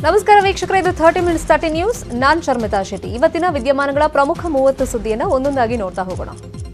ನಮಸ್ಕಾರ ವೀಕ್ಷಕರೇ ಇದು ಥರ್ಟಿ ಮಿನಿಟ್ಸ್ ತರ್ಟಿ ನ್ಯೂಸ್ ನಾನ್ ಶರ್ಮಿತಾ ಶೆಟ್ಟಿ ಇವತ್ತಿನ ವಿದ್ಯಮಾನಗಳ ಪ್ರಮುಖ ಮೂವತ್ತು ಸುದ್ದಿಯನ್ನ ಒಂದೊಂದಾಗಿ ನೋಡ್ತಾ ಹೋಗೋಣ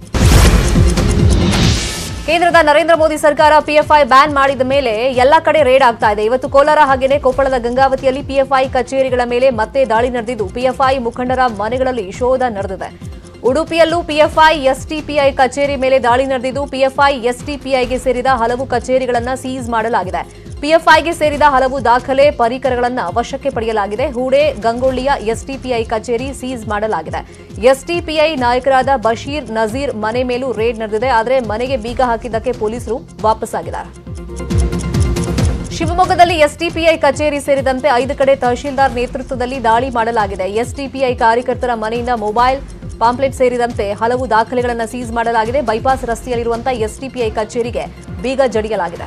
ಕೇಂದ್ರದ ನರೇಂದ್ರ ಮೋದಿ ಸರ್ಕಾರ ಪಿಎಫ್ಐ ಬ್ಯಾನ್ ಮಾಡಿದ ಮೇಲೆ ಎಲ್ಲಾ ಕಡೆ ರೇಡ್ ಆಗ್ತಾ ಇದೆ ಇವತ್ತು ಕೋಲಾರ ಹಾಗೇನೆ ಕೊಪ್ಪಳದ ಗಂಗಾವತಿಯಲ್ಲಿ ಪಿಎಫ್ಐ ಕಚೇರಿಗಳ ಮೇಲೆ ಮತ್ತೆ ದಾಳಿ ನಡೆದಿದ್ದು ಪಿಎಫ್ಐ ಮುಖಂಡರ ಮನೆಗಳಲ್ಲಿ ಶೋಧ ನಡೆದಿದೆ ಉಡುಪಿಯಲ್ಲೂ ಪಿಎಫ್ಐ ಎಸ್ಟಿಪಿಐ ಕಚೇರಿ ಮೇಲೆ ದಾಳಿ ನಡೆದಿದ್ದು ಪಿಎಫ್ಐ ಎಸ್ಟಿಪಿಐಗೆ ಸೇರಿದ ಹಲವು ಕಚೇರಿಗಳನ್ನು ಸೀಸ್ ಮಾಡಲಾಗಿದೆ ಪಿಎಫ್ಐಗೆ ಸೇರಿದ ಹಲವು ದಾಖಲೆ ಪರಿಕರಗಳನ್ನು ವಶಕ್ಕೆ ಪಡೆಯಲಾಗಿದೆ ಹೂಡೆ ಗಂಗೊಳ್ಳಿಯ ಎಸ್ಟಿಪಿಐ ಕಚೇರಿ ಸೀಸ್ ಮಾಡಲಾಗಿದೆ ಎಸ್ಟಿಪಿಐ ನಾಯಕರಾದ ಬಶೀರ್ ನಜೀರ್ ಮನೆ ಮೇಲೂ ರೇಡ್ ನಡೆದಿದೆ ಆದರೆ ಮನೆಗೆ ಬೀಗ ಹಾಕಿದ್ದಕ್ಕೆ ಪೊಲೀಸರು ವಾಪಸ್ಸಾಗಿದ್ದಾರೆ ಶಿವಮೊಗ್ಗದಲ್ಲಿ ಎಸ್ಟಿಪಿಐ ಕಚೇರಿ ಸೇರಿದಂತೆ ಐದು ಕಡೆ ತಹಶೀಲ್ದಾರ್ ನೇತೃತ್ವದಲ್ಲಿ ದಾಳಿ ಮಾಡಲಾಗಿದೆ ಎಸ್ಟಿಪಿಐ ಕಾರ್ಯಕರ್ತರ ಮನೆಯಿಂದ ಮೊಬೈಲ್ ಪಾಂಪ್ಲೆಟ್ ಸೇರಿದಂತೆ ಹಲವು ದಾಖಲೆಗಳನ್ನು ಸೀಸ್ ಮಾಡಲಾಗಿದೆ ಬೈಪಾಸ್ ರಸ್ತೆಯಲ್ಲಿರುವಂತಹ ಎಸ್ಟಿಪಿಐ ಕಚೇರಿಗೆ ಬೀಗ ಜಡಿಯಲಾಗಿದೆ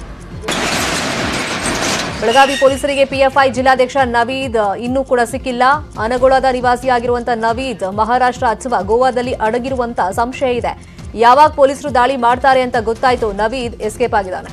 ಬೆಳಗಾವಿ ಪೊಲೀಸರಿಗೆ ಪಿಎಫ್ಐ ಜಿಲ್ಲಾಧ್ಯಕ್ಷ ನವೀದ್ ಇನ್ನೂ ಕೂಡ ಸಿಕ್ಕಿಲ್ಲ ಅನಗೋಳದ ನಿವಾಸಿಯಾಗಿರುವಂತಹ ನವೀದ್ ಮಹಾರಾಷ್ಟ್ರ ಅಥವಾ ಗೋವಾದಲ್ಲಿ ಅಡಗಿರುವಂತ ಸಂಶಯ ಇದೆ ಯಾವಾಗ ಪೊಲೀಸರು ದಾಳಿ ಮಾಡ್ತಾರೆ ಅಂತ ಗೊತ್ತಾಯ್ತು ನವೀದ್ ಎಸ್ಕೇಪ್ ಆಗಿದ್ದಾನೆ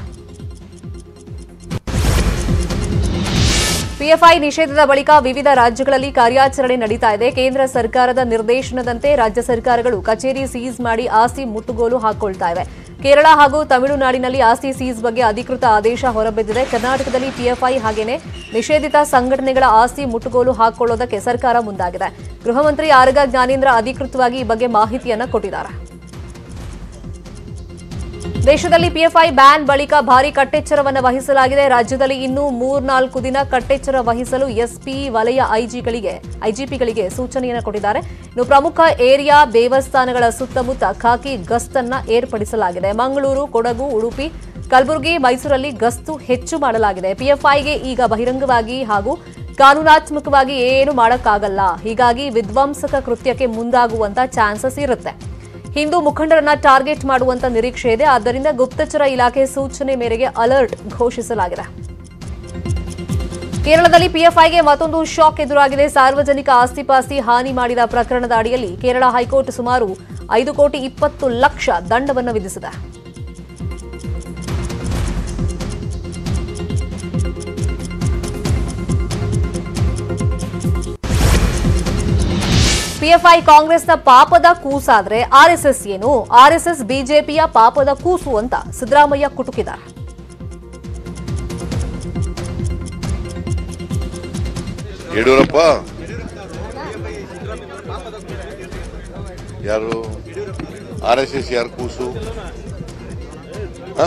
ಪಿಎಫ್ಐ ನಿಷೇಧದ ಬಳಿಕ ವಿವಿಧ ರಾಜ್ಯಗಳಲ್ಲಿ ಕಾರ್ಯಾಚರಣೆ ನಡೀತಾ ಇದೆ ಕೇಂದ್ರ ಸರ್ಕಾರದ ನಿರ್ದೇಶನದಂತೆ ರಾಜ್ಯ ಸರ್ಕಾರಗಳು ಕಚೇರಿ ಸೀಸ್ ಮಾಡಿ ಆಸ್ತಿ ಮುಟ್ಟುಗೋಲು ಹಾಕೊಳ್ತಾ ಇವೆ ಕೇರಳ ಹಾಗೂ ತಮಿಳುನಾಡಿನಲ್ಲಿ ಆಸ್ತಿ ಸೀಸ್ ಬಗ್ಗೆ ಅಧಿಕೃತ ಆದೇಶ ಹೊರಬಿದ್ದಿದೆ ಕರ್ನಾಟಕದಲ್ಲಿ ಪಿಎಫ್ಐ ಹಾಗೇನೆ ನಿಷೇಧಿತ ಸಂಘಟನೆಗಳ ಆಸ್ತಿ ಮುಟ್ಟುಗೋಲು ಹಾಕೊಳ್ಳೋದಕ್ಕೆ ಸರ್ಕಾರ ಮುಂದಾಗಿದೆ ಗೃಹ ಮಂತ್ರಿ ಆರಗ ಜ್ಞಾನೇಂದ್ರ ಅಧಿಕೃತವಾಗಿ ಈ ಬಗ್ಗೆ ಮಾಹಿತಿಯನ್ನ ಕೊಟ್ಟಿದ್ದಾರೆ ದೇಶದಲ್ಲಿ ಪಿಎಫ್ಐ ಬ್ಯಾನ್ ಬಳಿಕ ಭಾರಿ ಕಟ್ಟೆಚ್ಚರವನ್ನು ವಹಿಸಲಾಗಿದೆ ರಾಜ್ಯದಲ್ಲಿ ಇನ್ನೂ ಮೂರ್ನಾಲ್ಕು ದಿನ ಕಟ್ಟೆಚ್ಚರ ವಹಿಸಲು ಎಸ್ಪಿ ವಲಯ ಐಜಿಗಳಿಗೆ ಐಜಿಪಿಗಳಿಗೆ ಸೂಚನೆಯನ್ನು ಕೊಟ್ಟಿದ್ದಾರೆ ಇನ್ನು ಪ್ರಮುಖ ಏರಿಯಾ ದೇವಸ್ಥಾನಗಳ ಸುತ್ತಮುತ್ತ ಖಾಕಿ ಗಸ್ತನ್ನ ಏರ್ಪಡಿಸಲಾಗಿದೆ ಮಂಗಳೂರು ಕೊಡಗು ಉಡುಪಿ ಕಲಬುರಗಿ ಮೈಸೂರಲ್ಲಿ ಗಸ್ತು ಹೆಚ್ಚು ಮಾಡಲಾಗಿದೆ ಪಿಎಫ್ಐಗೆ ಈಗ ಬಹಿರಂಗವಾಗಿ ಹಾಗೂ ಕಾನೂನಾತ್ಮಕವಾಗಿ ಏನು ಮಾಡಕ್ಕಾಗಲ್ಲ ಹೀಗಾಗಿ ವಿಧ್ವಂಸಕ ಕೃತ್ಯಕ್ಕೆ ಮುಂದಾಗುವಂತ ಚಾನ್ಸಸ್ ಇರುತ್ತೆ ಹಿಂದೂ ಮುಖಂಡರನ್ನ ಟಾರ್ಗೆಟ್ ಮಾಡುವಂತ ನಿರೀಕ್ಷೆ ಇದೆ ಆದ್ದರಿಂದ ಗುಪ್ತಚರ ಇಲಾಖೆ ಸೂಚನೆ ಮೇರೆಗೆ ಅಲರ್ಟ್ ಘೋಷಿಸಲಾಗಿದೆ ಕೇರಳದಲ್ಲಿ ಪಿಎಫ್ಐಗೆ ಮತ್ತೊಂದು ಶಾಕ್ ಎದುರಾಗಿದೆ ಸಾರ್ವಜನಿಕ ಆಸ್ತಿಪಾಸ್ತಿ ಹಾನಿ ಮಾಡಿದ ಪ್ರಕರಣದ ಅಡಿಯಲ್ಲಿ ಕೇರಳ ಹೈಕೋರ್ಟ್ ಸುಮಾರು ಐದು ಕೋಟಿ ಇಪ್ಪತ್ತು ಲಕ್ಷ ದಂಡವನ್ನು ವಿಧಿಸಿದೆ ಪಿಎಫ್ಐ ಕಾಂಗ್ರೆಸ್ನ ಪಾಪದ ಕೂಸಾದ್ರೆ ಆರ್ಎಸ್ಎಸ್ ಏನು ಆರ್ಎಸ್ಎಸ್ ಬಿಜೆಪಿಯ ಪಾಪದ ಕೂಸು ಅಂತ ಸಿದ್ದರಾಮಯ್ಯ ಕುಟುಕಿದ್ದಾರೆ ಯಡಿಯೂರಪ್ಪ ಯಾರು ಆರ್ ಎಸ್ ಎಸ್ ಯಾರು ಕೂಸು ಹ?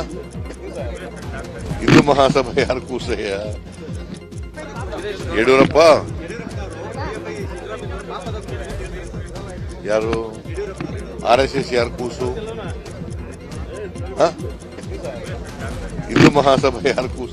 ಹಿಂದೂ ಮಹಾಸಭಾ ಯಾರು ಕೂಸಯ್ಯ ಯಡಿಯೂರಪ್ಪ ಯಾರು ಆರ್ ಎಸ್ ಎಸ್ ಯಾರು ಕೂಸು ಹ? ಹಿಂದೂ ಮಹಾಸಭಾ ಯಾರು ಕೂಸು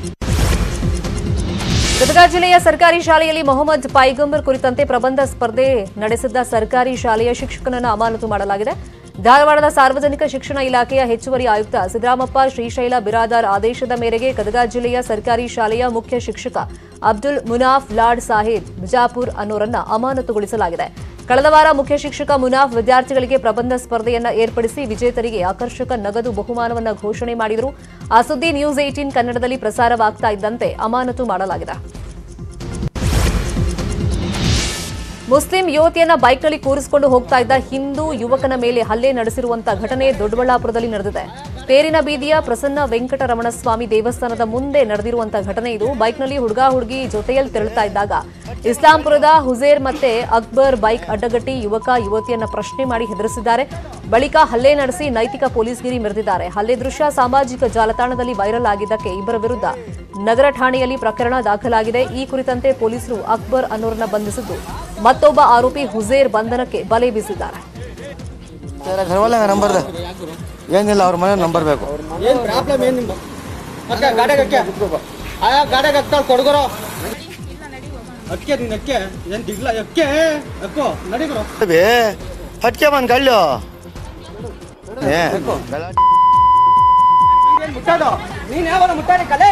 ಗದಗ ಜಿಲ್ಲೆಯ ಸರ್ಕಾರಿ ಶಾಲೆಯಲ್ಲಿ ಮೊಹಮ್ಮದ್ ಪೈಗಂಬರ್ ಕುರಿತಂತೆ ಪ್ರಬಂಧ ಸ್ಪರ್ಧೆ ನಡೆಸಿದ್ದ ಸರ್ಕಾರಿ ಶಾಲೆಯ ಶಿಕ್ಷಕನನ್ನು ಅಮಾನತು ಮಾಡಲಾಗಿದೆ ಧಾರವಾಡದ ಸಾರ್ವಜನಿಕ ಶಿಕ್ಷಣ ಇಲಾಖೆಯ ಹೆಚ್ಚುವರಿ ಆಯುಕ್ತ ಸಿದ್ದರಾಮಪ್ಪ ಶ್ರೀಶೈಲ ಬಿರಾದಾರ್ ಆದೇಶದ ಮೇರೆಗೆ ಗದಗ ಜಿಲ್ಲೆಯ ಸರ್ಕಾರಿ ಶಾಲೆಯ ಮುಖ್ಯ ಶಿಕ್ಷಕ ಅಬ್ದುಲ್ ಮುನಾಫ್ ಲಾಡ್ ಸಾಹಿಬ್ ಬಿಜಾಪುರ್ ಅನ್ನೋರನ್ನ ಅಮಾನತುಗೊಳಿಸಲಾಗಿದೆ ಕಳೆದ ವಾರ ಮುಖ್ಯ ಶಿಕ್ಷಕ ಮುನಾಫ್ ವಿದ್ಯಾರ್ಥಿಗಳಿಗೆ ಪ್ರಬಂಧ ಸ್ಪರ್ಧೆಯನ್ನ ಏರ್ಪಡಿಸಿ ವಿಜೇತರಿಗೆ ಆಕರ್ಷಕ ನಗದು ಬಹುಮಾನವನ್ನ ಘೋಷಣೆ ಮಾಡಿದರು ಆ ಸುದ್ದಿ ನ್ಯೂಸ್ ಏಟೀನ್ ಕನ್ನಡದಲ್ಲಿ ಪ್ರಸಾರವಾಗ್ತಾ ಇದ್ದಂತೆ ಅಮಾನತು ಮಾಡಲಾಗಿದೆ ಮುಸ್ಲಿಂ ಯುವತಿಯನ್ನ ಬೈಕ್ನಲ್ಲಿ ಕೂರಿಸಿಕೊಂಡು ಹೋಗ್ತಾ ಇದ್ದ ಹಿಂದೂ ಯುವಕನ ಮೇಲೆ ಹಲ್ಲೆ ನಡೆಸಿರುವಂತಹ ಘಟನೆ ದೊಡ್ಡಬಳ್ಳಾಪುರದಲ್ಲಿ ನಡೆದಿದೆ ತೇರಿನ ಬೀದಿಯ ಪ್ರಸನ್ನ ವೆಂಕಟರಮಣಸ್ವಾಮಿ ದೇವಸ್ಥಾನದ ಮುಂದೆ ನಡೆದಿರುವಂತಹ ಘಟನೆ ಇದು ಬೈಕ್ನಲ್ಲಿ ಹುಡುಗ ಹುಡುಗಿ ಜೊತೆಯಲ್ಲಿ ತೆರಳುತ್ತಾ ಇದ್ದಾಗ ಇಸ್ಲಾಂಪುರದ ಹುಜೇರ್ ಮತ್ತೆ ಅಕ್ಬರ್ ಬೈಕ್ ಅಡ್ಡಗಟ್ಟಿ ಯುವಕ ಯುವತಿಯನ್ನ ಪ್ರಶ್ನೆ ಮಾಡಿ ಹೆದರಿಸಿದ್ದಾರೆ ಬಳಿಕ ಹಲ್ಲೆ ನಡೆಸಿ ನೈತಿಕ ಪೊಲೀಸ್ಗಿರಿ ಮೆರೆದಿದ್ದಾರೆ ಹಲ್ಲೆ ದೃಶ್ಯ ಸಾಮಾಜಿಕ ಜಾಲತಾಣದಲ್ಲಿ ವೈರಲ್ ಆಗಿದ್ದಕ್ಕೆ ಇಬ್ಬರ ವಿರುದ್ಧ ನಗರ ಠಾಣೆಯಲ್ಲಿ ಪ್ರಕರಣ ದಾಖಲಾಗಿದೆ ಈ ಕುರಿತಂತೆ ಪೊಲೀಸರು ಅಕ್ಬರ್ ಅನ್ನೋರನ್ನ ಬಂಧಿಸಿದ್ದು ಮತ್ತೊಬ್ಬ ಆರೋಪಿ ಹುಜೇರ್ ಬಂಧನಕ್ಕೆ ಬಲೆ ಬೀಸಿದ್ದಾರೆ ಸರ್ ಘರವಲ್ಲ ನಂಬರ್ ಏನಿಲ್ಲ ಅವ್ರ ಮನೆ ನಂಬರ್ ಬೇಕು ಏನ್ ಪ್ರಾಬ್ಲಮ್ ಏನ್ ನಿಮ್ದು ಅಕ್ಕ ಗಾಡಿಗೆ ಅಕ್ಕೆ ಆಯಾ ಗಾಡಿಗೆ ಅಕ್ಕ ಕೊಡ್ಗೊರೋ ಅಕ್ಕೆ ನೀನ್ ಅಕ್ಕೆ ಏನ್ ದಿಗ್ಲ ಅಕ್ಕೆ ಅಕ್ಕೋ ನಡಿಗ್ರೋ ಬೇ ಹಟ್ಕೆ ಬಂದ್ ಗಳ್ಳು ಏ ಏನ್ ಮುಟ್ಟಾಡೋ ನೀನ್ ಯಾವಾಗ ಮುಟ್ಟಾಡಿ ಕಲೆ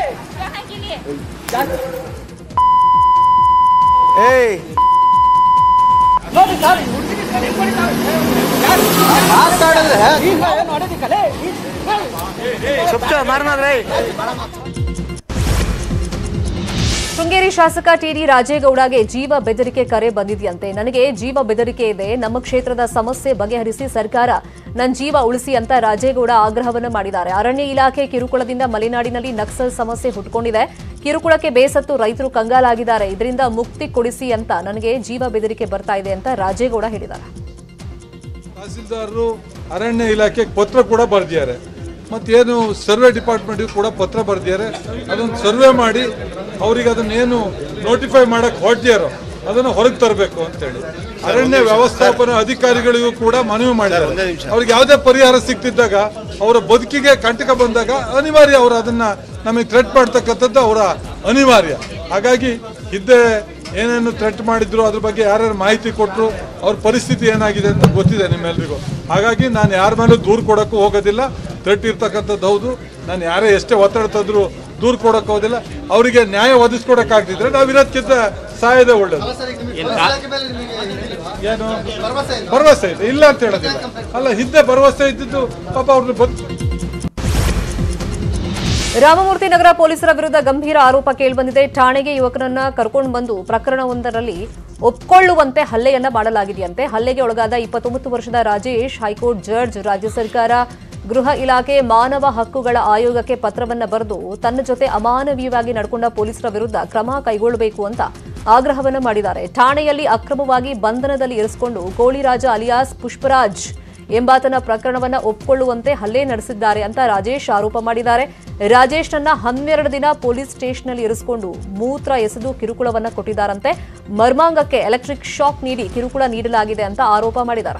ಏಯ್ ನೋಡಿ ಸರ್ ಮಾತಾಡಿದ್ರೆ ನೀನ್ ಏನ್ ಮಾಡಿದಿ ಕಲೆ ಸುಪ್ತ ಮಾರನಾದ್ರೆ ಶೃಂಗೇರಿ ಶಾಸಕ ಟಿಡಿ ರಾಜೇಗೌಡಗೆ ಜೀವ ಬೆದರಿಕೆ ಕರೆ ಬಂದಿದೆಯಂತೆ ನನಗೆ ಜೀವ ಬೆದರಿಕೆ ಇದೆ ನಮ್ಮ ಕ್ಷೇತ್ರದ ಸಮಸ್ಯೆ ಬಗೆಹರಿಸಿ ಸರ್ಕಾರ ನನ್ನ ಜೀವ ಉಳಿಸಿ ಅಂತ ರಾಜೇಗೌಡ ಆಗ್ರಹವನ್ನು ಮಾಡಿದ್ದಾರೆ ಅರಣ್ಯ ಇಲಾಖೆ ಕಿರುಕುಳದಿಂದ ಮಲೆನಾಡಿನಲ್ಲಿ ನಕ್ಸಲ್ ಸಮಸ್ಯೆ ಹುಟ್ಟುಕೊಂಡಿದೆ ಕಿರುಕುಳಕ್ಕೆ ಬೇಸತ್ತು ರೈತರು ಕಂಗಾಲಾಗಿದ್ದಾರೆ ಇದರಿಂದ ಮುಕ್ತಿ ಕೊಡಿಸಿ ಅಂತ ನನಗೆ ಜೀವ ಬೆದರಿಕೆ ಬರ್ತಾ ಇದೆ ಅಂತ ರಾಜೇಗೌಡ ಹೇಳಿದ್ದಾರೆ ತಹಸೀಲ್ದಾರರು ಅರಣ್ಯ ಇಲಾಖೆಗೆ ಪತ್ರ ಕೂಡ ಬರೆದಿದ್ದಾರೆ ಮತ್ತೇನು ಸರ್ವೆ ಡಿಪಾರ್ಟ್ಮೆಂಟ್ಗೆ ಕೂಡ ಪತ್ರ ಬರೆದಿದ್ದಾರೆ ಅದನ್ನು ಸರ್ವೆ ಮಾಡಿ ಅವರಿಗೆ ಅದನ್ನೇನು ನೋಟಿಫೈ ಮಾಡಕ್ಕೆ ಹೊರಟಿಯಾರೋ ಅದನ್ನು ಹೊರಗೆ ತರಬೇಕು ಅಂತೇಳಿ ಅರಣ್ಯ ವ್ಯವಸ್ಥಾಪನಾ ಅಧಿಕಾರಿಗಳಿಗೂ ಕೂಡ ಮನವಿ ಮಾಡಿದ್ದಾರೆ ಅವ್ರಿಗೆ ಯಾವುದೇ ಪರಿಹಾರ ಸಿಗ್ತಿದ್ದಾಗ ಅವರ ಬದುಕಿಗೆ ಕಂಟಕ ಬಂದಾಗ ಅನಿವಾರ್ಯ ಅವರು ಅದನ್ನ ನಮಗೆ ಥ್ರೆಟ್ ಮಾಡ್ತಕ್ಕಂಥದ್ದು ಅವರ ಅನಿವಾರ್ಯ ಹಾಗಾಗಿ ಇದ್ದೇ ಏನೇನು ಥ್ರೆಟ್ ಮಾಡಿದ್ರು ಅದ್ರ ಬಗ್ಗೆ ಯಾರ್ಯಾರು ಮಾಹಿತಿ ಕೊಟ್ಟರು ಅವ್ರ ಪರಿಸ್ಥಿತಿ ಏನಾಗಿದೆ ಅಂತ ಗೊತ್ತಿದೆ ನಿಮ್ಮೆಲ್ರಿಗೂ ಹಾಗಾಗಿ ನಾನು ಯಾರ ಮೇಲೂ ದೂರು ಕೊಡೋಕ್ಕೂ ಹೋಗೋದಿಲ್ಲ ಥ್ರೆಟ್ ಇರ್ತಕ್ಕಂಥದ್ದು ಹೌದು ನಾನು ಯಾರೇ ಎಷ್ಟೇ ಒತ್ತಡ ತಂದ್ರು ದೂರು ಕೊಡೋಕೆ ಹೋಗೋದಿಲ್ಲ ಅವರಿಗೆ ನ್ಯಾಯ ಒದಗಿಸ್ಕೊಡಕ್ಕಾಗ್ತಿದ್ರೆ ನಾವು ಇರೋದಕ್ಕಿಂತ ಸಾಯೋದೇ ಒಳ್ಳೇದು ಏನು ಭರವಸೆ ಇದೆ ಇಲ್ಲ ಅಂತ ಹೇಳೋದಿಲ್ಲ ಅಲ್ಲ ಹಿಂದೆ ಭರವಸೆ ಇದ್ದಿದ್ದು ಪಾಪ ಅವ್ರನ್ನ ಬದುಕು ರಾಮಮೂರ್ತಿ ನಗರ ಪೊಲೀಸರ ವಿರುದ್ಧ ಗಂಭೀರ ಆರೋಪ ಕೇಳಿಬಂದಿದೆ ಠಾಣೆಗೆ ಯುವಕನನ್ನ ಕರ್ಕೊಂಡು ಬಂದು ಪ್ರಕರಣವೊಂದರಲ್ಲಿ ಒಪ್ಕೊಳ್ಳುವಂತೆ ಹಲ್ಲೆಯನ್ನ ಮಾಡಲಾಗಿದೆಯಂತೆ ಹಲ್ಲೆಗೆ ಒಳಗಾದ ಇಪ್ಪತ್ತೊಂಬತ್ತು ವರ್ಷದ ರಾಜೇಶ್ ಹೈಕೋರ್ಟ್ ಜಡ್ಜ್ ರಾಜ್ಯ ಸರ್ಕಾರ ಗೃಹ ಇಲಾಖೆ ಮಾನವ ಹಕ್ಕುಗಳ ಆಯೋಗಕ್ಕೆ ಪತ್ರವನ್ನ ಬರೆದು ತನ್ನ ಜೊತೆ ಅಮಾನವೀಯವಾಗಿ ನಡ್ಕೊಂಡ ಪೊಲೀಸರ ವಿರುದ್ಧ ಕ್ರಮ ಕೈಗೊಳ್ಳಬೇಕು ಅಂತ ಆಗ್ರಹವನ್ನ ಮಾಡಿದ್ದಾರೆ ಠಾಣೆಯಲ್ಲಿ ಅಕ್ರಮವಾಗಿ ಬಂಧನದಲ್ಲಿ ಇರಿಸಿಕೊಂಡು ಗೋಳಿರಾಜ ಅಲಿಯಾಸ್ ಪುಷ್ಪರಾಜ್ ಎಂಬಾತನ ಪ್ರಕರಣವನ್ನ ಒಪ್ಪಿಕೊಳ್ಳುವಂತೆ ಹಲ್ಲೆ ನಡೆಸಿದ್ದಾರೆ ಅಂತ ರಾಜೇಶ್ ಆರೋಪ ಮಾಡಿದ್ದಾರೆ ರಾಜೇಶ್ನನ್ನ ಹನ್ನೆರಡು ದಿನ ಪೊಲೀಸ್ ಸ್ಟೇಷನ್ನಲ್ಲಿ ಇರಿಸಿಕೊಂಡು ಮೂತ್ರ ಎಸೆದು ಕಿರುಕುಳವನ್ನ ಕೊಟ್ಟಿದ್ದಾರಂತೆ ಮರ್ಮಾಂಗಕ್ಕೆ ಎಲೆಕ್ಟ್ರಿಕ್ ಶಾಕ್ ನೀಡಿ ಕಿರುಕುಳ ನೀಡಲಾಗಿದೆ ಅಂತ ಆರೋಪ ಮಾಡಿದ್ದಾರೆ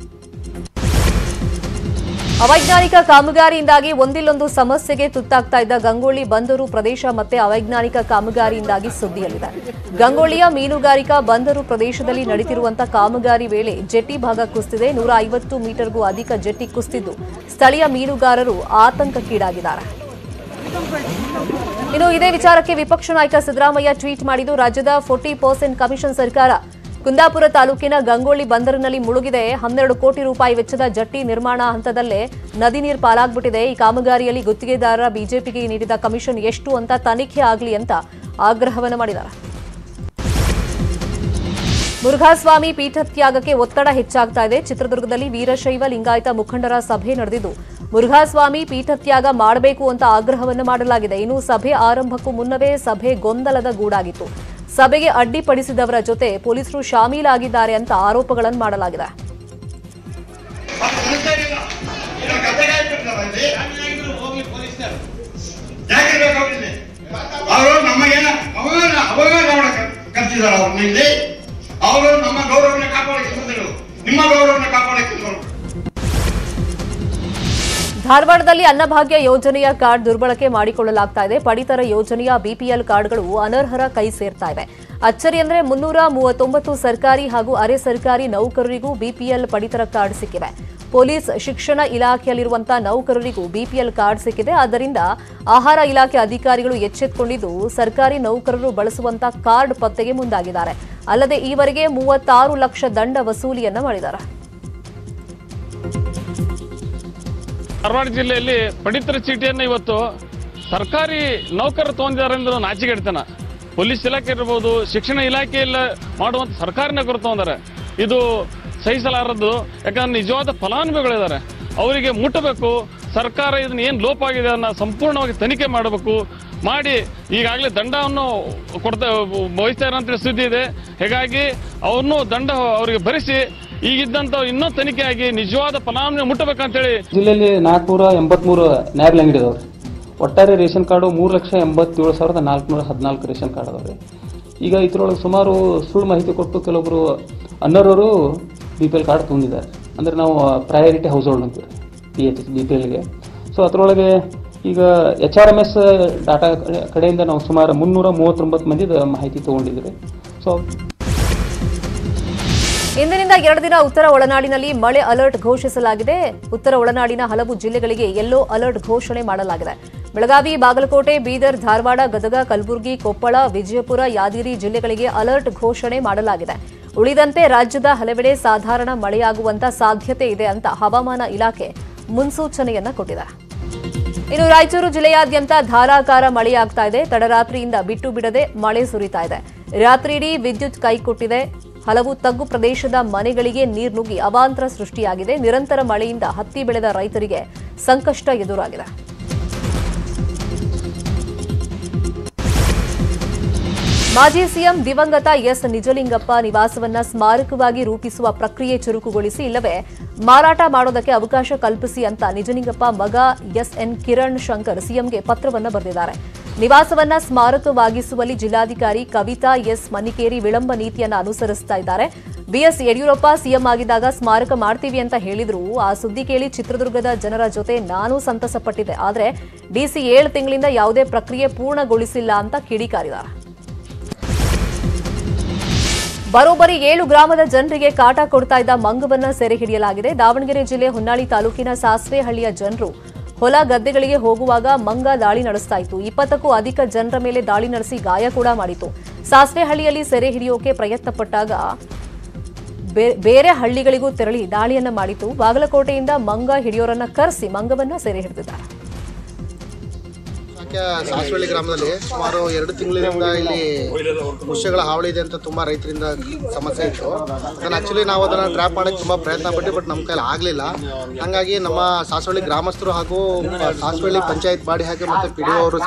ಅವೈಜ್ಞಾನಿಕ ಕಾಮಗಾರಿಯಿಂದಾಗಿ ಒಂದಿಲ್ಲೊಂದು ಸಮಸ್ಯೆಗೆ ತುತ್ತಾಗ್ತಾ ಇದ್ದ ಗಂಗೋಳಿ ಬಂದರು ಪ್ರದೇಶ ಮತ್ತೆ ಅವೈಜ್ಞಾನಿಕ ಕಾಮಗಾರಿಯಿಂದಾಗಿ ಸುದ್ದಿಯಲ್ಲಿದೆ ಗಂಗೋಳಿಯ ಮೀನುಗಾರಿಕಾ ಬಂದರು ಪ್ರದೇಶದಲ್ಲಿ ನಡೀತಿರುವಂತಹ ಕಾಮಗಾರಿ ವೇಳೆ ಜೆಟ್ಟಿ ಭಾಗ ಕುಸಿದಿದೆ ನೂರ ಐವತ್ತು ಮೀಟರ್ಗೂ ಅಧಿಕ ಜೆಟ್ಟಿ ಕುಸಿದಿದ್ದು ಸ್ಥಳೀಯ ಮೀನುಗಾರರು ಆತಂಕಕ್ಕೀಡಾಗಿದ್ದಾರೆ ಇನ್ನು ಇದೇ ವಿಚಾರಕ್ಕೆ ವಿಪಕ್ಷ ನಾಯಕ ಸಿದ್ದರಾಮಯ್ಯ ಟ್ವೀಟ್ ಮಾಡಿದ್ದು ರಾಜ್ಯದ ಫೋರ್ಟಿ ಪರ್ಸೆಂಟ್ ಕಮಿಷನ್ ಸರ್ಕಾರ ಕುಂದಾಪುರ ತಾಲೂಕಿನ ಗಂಗೋಳಿ ಬಂದರಿನಲ್ಲಿ ಮುಳುಗಿದೆ ಹನ್ನೆರಡು ಕೋಟಿ ರೂಪಾಯಿ ವೆಚ್ಚದ ಜಟ್ಟಿ ನಿರ್ಮಾಣ ಹಂತದಲ್ಲೇ ನದಿ ನೀರು ಪಾಲಾಗ್ಬಿಟ್ಟಿದೆ ಈ ಕಾಮಗಾರಿಯಲ್ಲಿ ಗುತ್ತಿಗೆದಾರರ ಬಿಜೆಪಿಗೆ ನೀಡಿದ ಕಮಿಷನ್ ಎಷ್ಟು ಅಂತ ತನಿಖೆ ಆಗಲಿ ಅಂತ ಆಗ್ರಹವನ್ನು ಮಾಡಿದ್ದಾರೆ ಮುರುಘಾಸ್ವಾಮಿ ಪೀಠತ್ಯಾಗಕ್ಕೆ ಒತ್ತಡ ಹೆಚ್ಚಾಗ್ತಾ ಇದೆ ಚಿತ್ರದುರ್ಗದಲ್ಲಿ ವೀರಶೈವ ಲಿಂಗಾಯತ ಮುಖಂಡರ ಸಭೆ ನಡೆದಿದ್ದು ಮುರುಘಾಸ್ವಾಮಿ ಪೀಠತ್ಯಾಗ ಮಾಡಬೇಕು ಅಂತ ಆಗ್ರಹವನ್ನು ಮಾಡಲಾಗಿದೆ ಇನ್ನು ಸಭೆ ಆರಂಭಕ್ಕೂ ಮುನ್ನವೇ ಸಭೆ ಗೊಂದಲದ ಗೂಡಾಗಿತ್ತು ಸಭೆಗೆ ಅಡ್ಡಿಪಡಿಸಿದವರ ಜೊತೆ ಪೊಲೀಸರು ಶಾಮೀಲಾಗಿದ್ದಾರೆ ಅಂತ ಆರೋಪಗಳನ್ನು ಮಾಡಲಾಗಿದೆ ಅವರು ನಮಗೇನ ಅವಾಗ ಅವಾಗ ಗೌರವ ಕಲ್ತಿದ್ದಾರೆ ಅವ್ರನ್ನ ಇಲ್ಲಿ ಅವರು ನಮ್ಮ ಗೌರವನ ಕಾಪಾಡಕ್ಕೆ ಬಂದರು ನಿಮ್ಮ ಗೌರವನ ಕಾಪಾಡಕ್ಕೆ ಬಂದರು ಧಾರವಾಡದಲ್ಲಿ ಅನ್ನಭಾಗ್ಯ ಯೋಜನೆಯ ಕಾರ್ಡ್ ದುರ್ಬಳಕೆ ಮಾಡಿಕೊಳ್ಳಲಾಗ್ತಾ ಇದೆ ಪಡಿತರ ಯೋಜನೆಯ ಬಿಪಿಎಲ್ ಕಾರ್ಡ್ಗಳು ಅನರ್ಹರ ಕೈ ಸೇರ್ತಾ ಇವೆ ಅಚ್ಚರಿ ಅಂದ್ರೆ ಮುನ್ನೂರ ಮೂವತ್ತೊಂಬತ್ತು ಸರ್ಕಾರಿ ಹಾಗೂ ಅರೆ ಸರ್ಕಾರಿ ನೌಕರರಿಗೂ ಬಿಪಿಎಲ್ ಪಡಿತರ ಕಾರ್ಡ್ ಸಿಕ್ಕಿವೆ ಪೊಲೀಸ್ ಶಿಕ್ಷಣ ಇಲಾಖೆಯಲ್ಲಿರುವಂತಹ ನೌಕರರಿಗೂ ಬಿಪಿಎಲ್ ಕಾರ್ಡ್ ಸಿಕ್ಕಿದೆ ಆದ್ದರಿಂದ ಆಹಾರ ಇಲಾಖೆ ಅಧಿಕಾರಿಗಳು ಎಚ್ಚೆತ್ತುಕೊಂಡಿದ್ದು ಸರ್ಕಾರಿ ನೌಕರರು ಬಳಸುವಂತಹ ಕಾರ್ಡ್ ಪತ್ತೆಗೆ ಮುಂದಾಗಿದ್ದಾರೆ ಅಲ್ಲದೆ ಈವರೆಗೆ ಮೂವತ್ತಾರು ಲಕ್ಷ ದಂಡ ವಸೂಲಿಯನ್ನ ಮಾಡಿದ್ದಾರೆ ಧಾರವಾಡ ಜಿಲ್ಲೆಯಲ್ಲಿ ಪಡಿತರ ಚೀಟಿಯನ್ನು ಇವತ್ತು ಸರ್ಕಾರಿ ನೌಕರರು ತೊಗೊಂಡಿದ್ದಾರೆ ಅಂದ್ರೆ ನಾಚಿಗೆಡ್ತಾನ ಪೊಲೀಸ್ ಇಲಾಖೆ ಇರ್ಬೋದು ಶಿಕ್ಷಣ ಇಲಾಖೆಯಲ್ಲಿ ಮಾಡುವಂತ ಸರ್ಕಾರಿ ನೌಕರು ತಗೊಂಡಾರೆ ಇದು ಸಹಿಸಲಾರದ್ದು ಯಾಕಂದ್ರೆ ನಿಜವಾದ ಫಲಾನುಭವಿಗಳಿದ್ದಾರೆ ಅವರಿಗೆ ಮುಟ್ಟಬೇಕು ಸರ್ಕಾರ ಇದನ್ನ ಏನು ಲೋಪ ಆಗಿದೆ ಅನ್ನೋ ಸಂಪೂರ್ಣವಾಗಿ ತನಿಖೆ ಮಾಡಬೇಕು ಮಾಡಿ ಈಗಾಗಲೇ ದಂಡವನ್ನು ಕೊಡ್ತಾ ವಹಿಸ್ತಾರೆ ಅಂತ ಸುದ್ದಿ ಇದೆ ಹೀಗಾಗಿ ಅವ್ರನ್ನೂ ದಂಡ ಅವರಿಗೆ ಭರಿಸಿ ಈಗಿದ್ದಂತ ಇನ್ನೂ ತನಿಖೆ ಆಗಿ ನಿಜವಾದ ಫಲಾನುಭವಿ ಮುಟ್ಟಬೇಕಂತೇಳಿ ಜಿಲ್ಲೆಯಲ್ಲಿ ನಾಲ್ಕುನೂರ ಎಂಬತ್ಮೂರು ನ್ಯಾಬ್ ಅಂಗಡಿ ಅದಾವ್ರಿ ಒಟ್ಟಾರೆ ರೇಷನ್ ಕಾರ್ಡು ಮೂರು ಲಕ್ಷ ಎಂಬತ್ತೇಳು ಸಾವಿರದ ನಾಲ್ಕುನೂರ ಹದಿನಾಲ್ಕು ರೇಷನ್ ಕಾರ್ಡ್ ಅದಾವ್ರಿ ಈಗ ಇದ್ರೊಳಗೆ ಸುಮಾರು ಸುಳ್ಳು ಮಾಹಿತಿ ಕೊಟ್ಟು ಕೆಲವೊಬ್ಬರು ಅನ್ನೋರವರು ಬಿ ಪಿ ಎಲ್ ಕಾರ್ಡ್ ತೊಗೊಂಡಿದ್ದಾರೆ ಅಂದರೆ ನಾವು ಪ್ರಯಾರಿಟಿ ಹೌಸ್ ಹೋಲ್ಡ್ ಅಂತೀವಿ ಪಿ ಎಚ್ ಬಿ ಪಿ ಎಲ್ಗೆ ಸೊ ಅದರೊಳಗೆ ಈಗ H R M S data ಕಡೆಯಿಂದ ನಾವು ಸುಮಾರು ಮುನ್ನೂರ ಮೂವತ್ತೊಂಬತ್ತು ಮಂದಿದ ಮಾಹಿತಿ ತೊಗೊಂಡಿದ್ರಿ ಸೊ ಇಂದಿನಿಂದ ಎರಡು ದಿನ ಉತ್ತರ ಒಳನಾಡಿನಲ್ಲಿ ಮಳೆ ಅಲರ್ಟ್ ಘೋಷಿಸಲಾಗಿದೆ ಉತ್ತರ ಒಳನಾಡಿನ ಹಲವು ಜಿಲ್ಲೆಗಳಿಗೆ ಯೆಲ್ಲೋ ಅಲರ್ಟ್ ಘೋಷಣೆ ಮಾಡಲಾಗಿದೆ ಬೆಳಗಾವಿ ಬಾಗಲಕೋಟೆ ಬೀದರ್ ಧಾರವಾಡ ಗದಗ ಕಲಬುರಗಿ ಕೊಪ್ಪಳ ವಿಜಯಪುರ ಯಾದಗಿರಿ ಜಿಲ್ಲೆಗಳಿಗೆ ಅಲರ್ಟ್ ಘೋಷಣೆ ಮಾಡಲಾಗಿದೆ ಉಳಿದಂತೆ ರಾಜ್ಯದ ಹಲವೆಡೆ ಸಾಧಾರಣ ಮಳೆಯಾಗುವಂತ ಸಾಧ್ಯತೆ ಇದೆ ಅಂತ ಹವಾಮಾನ ಇಲಾಖೆ ಮುನ್ಸೂಚನೆಯನ್ನ ಕೊಟ್ಟಿದೆ ಇನ್ನು ರಾಯಚೂರು ಜಿಲ್ಲೆಯಾದ್ಯಂತ ಧಾರಾಕಾರ ಮಳೆಯಾಗ್ತಾ ಇದೆ ತಡರಾತ್ರಿಯಿಂದ ಬಿಟ್ಟು ಬಿಡದೆ ಮಳೆ ಸುರಿತಾ ಇದೆ ರಾತ್ರಿಯಿಡೀ ವಿದ್ಯುತ್ ಕೈಕೊಟ್ಟಿದೆ ಹಲವು ತಗ್ಗು ಪ್ರದೇಶದ ಮನೆಗಳಿಗೆ ನೀರು ನುಗ್ಗಿ ಅವಾಂತರ ಸೃಷ್ಟಿಯಾಗಿದೆ ನಿರಂತರ ಮಳೆಯಿಂದ ಹತ್ತಿ ಬೆಳೆದ ರೈತರಿಗೆ ಸಂಕಷ್ಟ ಎದುರಾಗಿದೆ ಮಾಜಿ ಸಿಎಂ ದಿವಂಗತ ಎಸ್ ನಿಜಲಿಂಗಪ್ಪ ನಿವಾಸವನ್ನ ಸ್ಮಾರಕವಾಗಿ ರೂಪಿಸುವ ಪ್ರಕ್ರಿಯೆ ಚುರುಕುಗೊಳಿಸಿ ಇಲ್ಲವೇ ಮಾರಾಟ ಮಾಡೋದಕ್ಕೆ ಅವಕಾಶ ಕಲ್ಪಿಸಿ ಅಂತ ನಿಜಲಿಂಗಪ್ಪ ಮಗ ಎಸ್ಎನ್ ಕಿರಣ್ ಶಂಕರ್ ಸಿಎಂಗೆ ಪತ್ರವನ್ನ ಬರೆದಿದ್ದಾರೆ ನಿವಾಸವನ್ನ ಸ್ಮಾರಕವಾಗಿಸುವಲ್ಲಿ ಜಿಲ್ಲಾಧಿಕಾರಿ ಕವಿತಾ ಎಸ್ ಮನ್ನಿಕೇರಿ ವಿಳಂಬ ನೀತಿಯನ್ನ ಅನುಸರಿಸ್ತಾ ಇದ್ದಾರೆ ಬಿಎಸ್ ಯಡಿಯೂರಪ್ಪ ಸಿಎಂ ಆಗಿದ್ದಾಗ ಸ್ಮಾರಕ ಮಾಡ್ತೀವಿ ಅಂತ ಹೇಳಿದ್ರು ಆ ಸುದ್ದಿ ಕೇಳಿ ಚಿತ್ರದುರ್ಗದ ಜನರ ಜೊತೆ ನಾನು ಸಂತಸಪಟ್ಟಿದ್ದೆ ಆದ್ರೆ ಡಿಸಿ ಏಳು ತಿಂಗಳಿಂದ ಯಾವುದೇ ಪ್ರಕ್ರಿಯೆ ಪೂರ್ಣಗೊಳಿಸಿಲ್ಲ ಅಂತ ಕಿಡಿಕಾರಿದ್ದಾರೆ ಬರೋಬ್ಬರಿ ಏಳು ಗ್ರಾಮದ ಜನರಿಗೆ ಕಾಟ ಕೊಡ್ತಾ ಇದ್ದ ಮಂಗವನ್ನ ಸೆರೆ ಹಿಡಿಯಲಾಗಿದೆ ದಾವಣಗೆರೆ ಜಿಲ್ಲೆ ಹೊನ್ನಾಳಿ ತಾಲೂಕಿನ ಸಾಸ್ವೆಹಳ್ಳಿಯ ಜನರು ಹೊಲ ಗದ್ದೆಗಳಿಗೆ ಹೋಗುವಾಗ ಮಂಗ ದಾಳಿ ನಡೆಸ್ತಾ ಇತ್ತು ಇಪ್ಪತ್ತಕ್ಕೂ ಅಧಿಕ ಜನರ ಮೇಲೆ ದಾಳಿ ನಡೆಸಿ ಗಾಯ ಕೂಡ ಮಾಡಿತು ಸಾಸ್ವೆಹಳ್ಳಿಯಲ್ಲಿ ಸೆರೆ ಹಿಡಿಯೋಕೆ ಪ್ರಯತ್ನ ಪಟ್ಟಾಗ ಬೇ- ಬೇರೆ ಹಳ್ಳಿಗಳಿಗೂ ತೆರಳಿ ದಾಳಿಯನ್ನ ಮಾಡಿತು ಬಾಗಲಕೋಟೆಯಿಂದ ಮಂಗ ಹಿಡಿಯೋರನ್ನ ಕರೆಸಿ ಮಂಗವನ್ನ ಸೆರೆ ಹಿಡಿದಿದ್ದಾರೆ ಯಾಕೆ ಸಾಸವಳ್ಳಿ ಗ್ರಾಮದಲ್ಲಿ ಸುಮಾರು ಎರಡು ತಿಂಗಳಿಂದ ಇಲ್ಲಿ ಮುಷ್ಯಗಳ ಹಾವಳಿ ಇದೆ ಅಂತ ತುಂಬಾ ರೈತರಿಂದ ಸಮಸ್ಯೆ ಇತ್ತು ಅದನ್ನ ಆಕ್ಚುಲಿ ನಾವು ಅದನ್ನ ಟ್ರ್ಯಾಪ್ ಮಾಡಕ್ಕೆ ತುಂಬಾ ಪ್ರಯತ್ನ ಪಟ್ಟು ಬಟ್ ನಮ್ಮ ಕೈಲಿ ಆಗಲಿಲ್ಲ ಹಂಗಾಗಿ ನಮ್ಮ ಸಾಸವಳ್ಳಿ ಗ್ರಾಮಸ್ಥರು ಹಾಗೂ ಸಾಸವಳ್ಳಿ ಪಂಚಾಯತ್ ಬಾಡಿ ಹಾಕಿ ಮತ್ತೆ ಪಿ ಡಿ ಅವರು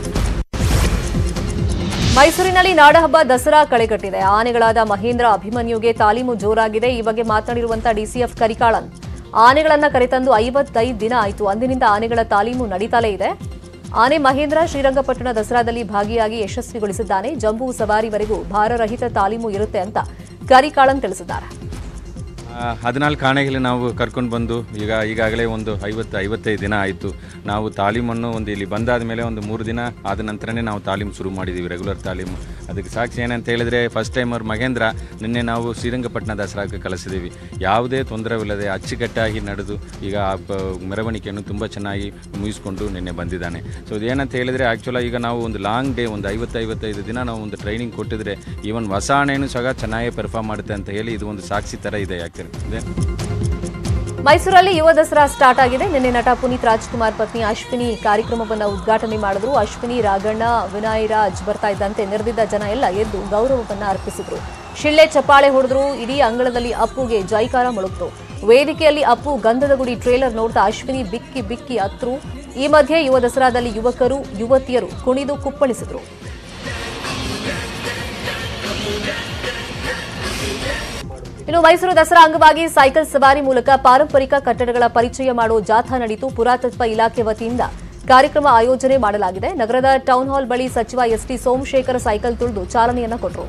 ಮೈಸೂರಿನಲ್ಲಿ ನಾಡಹಬ್ಬ ದಸರಾ ಕಳೆಗಟ್ಟಿದೆ ಆನೆಗಳಾದ ಮಹೇಂದ್ರ ಅಭಿಮನ್ಯುಗೆ ತಾಲೀಮು ಜೋರಾಗಿದೆ ಈ ಬಗ್ಗೆ ಮಾತನಾಡಿರುವಂತಹ ಡಿಸಿಎಫ್ ಕರಿಕಾಳನ್ ಆನೆಗಳನ್ನ ಕರೆತಂದು ಐವತ್ತೈದು ದಿನ ಆಯಿತು ಅಂದಿನಿಂದ ಆನೆಗಳ ತಾಲೀಮು ನಡೀತಲೇ ಇದೆ ಆನೆ ಮಹೇಂದ್ರ ಶ್ರೀರಂಗಪಟ್ಟಣ ದಸರಾದಲ್ಲಿ ಭಾಗಿಯಾಗಿ ಯಶಸ್ವಿಗೊಳಿಸಿದ್ದಾನೆ ಜಂಬೂ ಸವಾರಿವರೆಗೂ ಭಾರರಹಿತ ತಾಲೀಮು ಇರುತ್ತೆ ಅಂತ ಕರಿಕಾಳನ್ ತಿಳಿಸಿದ್ದಾರೆ ಹದಿನಾಲ್ಕು ಆನೆಗಳು ನಾವು ಕರ್ಕೊಂಡು ಬಂದು ಈಗ ಈಗಾಗಲೇ ಒಂದು ಐವತ್ತು ಐವತ್ತೈದು ದಿನ ಆಯಿತು ನಾವು ತಾಲೀಮನ್ನು ಒಂದು ಇಲ್ಲಿ ಬಂದಾದ ಮೇಲೆ ಒಂದು ಮೂರು ದಿನ ಆದ ನಂತರನೇ ನಾವು ತಾಲೀಮು ಶುರು ಮಾಡಿದ್ದೀವಿ ರೆಗ್ಯುಲರ್ ತಾಲೀಮು ಅದಕ್ಕೆ ಸಾಕ್ಷಿ ಏನಂತ ಹೇಳಿದರೆ ಫಸ್ಟ್ ಟೈಮ್ ಅವ್ರ ಮಹೇಂದ್ರ ನಿನ್ನೆ ನಾವು ಶ್ರೀರಂಗಪಟ್ಟಣ ದಸರಾಕ್ಕೆ ಕಳಿಸಿದ್ದೀವಿ ಯಾವುದೇ ತೊಂದರೆವಿಲ್ಲದೆ ಅಚ್ಚುಕಟ್ಟಾಗಿ ನಡೆದು ಈಗ ಆ ಪ- ಮೆರವಣಿಗೆಯನ್ನು ತುಂಬ ಚೆನ್ನಾಗಿ ಮುಗಿಸ್ಕೊಂಡು ನಿನ್ನೆ ಬಂದಿದ್ದಾನೆ ಸೊ ಇದೇನಂತ ಹೇಳಿದರೆ ಆ್ಯಕ್ಚುಲಾಗಿ ಈಗ ನಾವು ಒಂದು ಲಾಂಗ್ ಡೇ ಒಂದು ಐವತ್ತು ಐವತ್ತೈದು ದಿನ ನಾವು ಒಂದು ಟ್ರೈನಿಂಗ್ ಕೊಟ್ಟಿದ್ರೆ ಈವನ್ ಹೊಸ ಆಣೆನೂ ಸಹ ಚೆನ್ನಾಗಿ ಪರ್ಫಾರ್ಮ್ ಮಾಡುತ್ತೆ ಅಂತ ಹೇಳಿ ಇದು ಒಂದು ಸಾಕ್ಷಿ ಥರ ಇದೆ ಯಾಕೆ ಇದೆ ಮೈಸೂರಲ್ಲಿ ಯುವ ದಸರಾ ಸ್ಟಾರ್ಟ್ ಆಗಿದೆ ನಿನ್ನೆ ನಟ ಪುನೀತ್ ರಾಜ್ಕುಮಾರ್ ಪತ್ನಿ ಅಶ್ವಿನಿ ಕಾರ್ಯಕ್ರಮವನ್ನು ಉದ್ಘಾಟನೆ ಮಾಡಿದ್ರು ಅಶ್ವಿನಿ ರಾಗಣ್ಣ ವಿನಾಯ್ ರಾಜ್ ಬರ್ತಾ ಇದ್ದಂತೆ ನೆರೆದಿದ್ದ ಜನ ಎಲ್ಲ ಎದ್ದು ಗೌರವವನ್ನ ಅರ್ಪಿಸಿದ್ರು ಶಿಳ್ಳೆ ಚಪ್ಪಾಳೆ ಹೊಡೆದ್ರು ಇಡೀ ಅಂಗಳದಲ್ಲಿ ಅಪ್ಪುಗೆ ಜೈಕಾರ ಮೊಳಗ್ತು ವೇದಿಕೆಯಲ್ಲಿ ಅಪ್ಪು ಗಂಧದ ಗುಡಿ ಟ್ರೇಲರ್ ನೋಡ್ತಾ ಅಶ್ವಿನಿ ಬಿಕ್ಕಿ ಬಿಕ್ಕಿ ಅತ್ರು ಈ ಮಧ್ಯೆ ಯುವ ದಸರಾದಲ್ಲಿ ಯುವಕರು ಯುವತಿಯರು ಕುಣಿದು ಕುಪ್ಪಳಿಸಿದ್ರು ಇನ್ನು ಮೈಸೂರು ದಸರಾ ಅಂಗವಾಗಿ ಸೈಕಲ್ ಸವಾರಿ ಮೂಲಕ ಪಾರಂಪರಿಕ ಕಟ್ಟಡಗಳ ಪರಿಚಯ ಮಾಡುವ ಜಾಥಾ ನಡೆಯಿತು ಪುರಾತತ್ವ ಇಲಾಖೆ ವತಿಯಿಂದ ಕಾರ್ಯಕ್ರಮ ಆಯೋಜನೆ ಮಾಡಲಾಗಿದೆ ನಗರದ ಟೌನ್ ಹಾಲ್ ಬಳಿ ಸಚಿವ ಎಸ್ಟಿ ಸೋಮಶೇಖರ್ ಸೈಕಲ್ ತುಳಿದು ಚಾಲನೆಯನ್ನ ಕೊಟ್ಟರು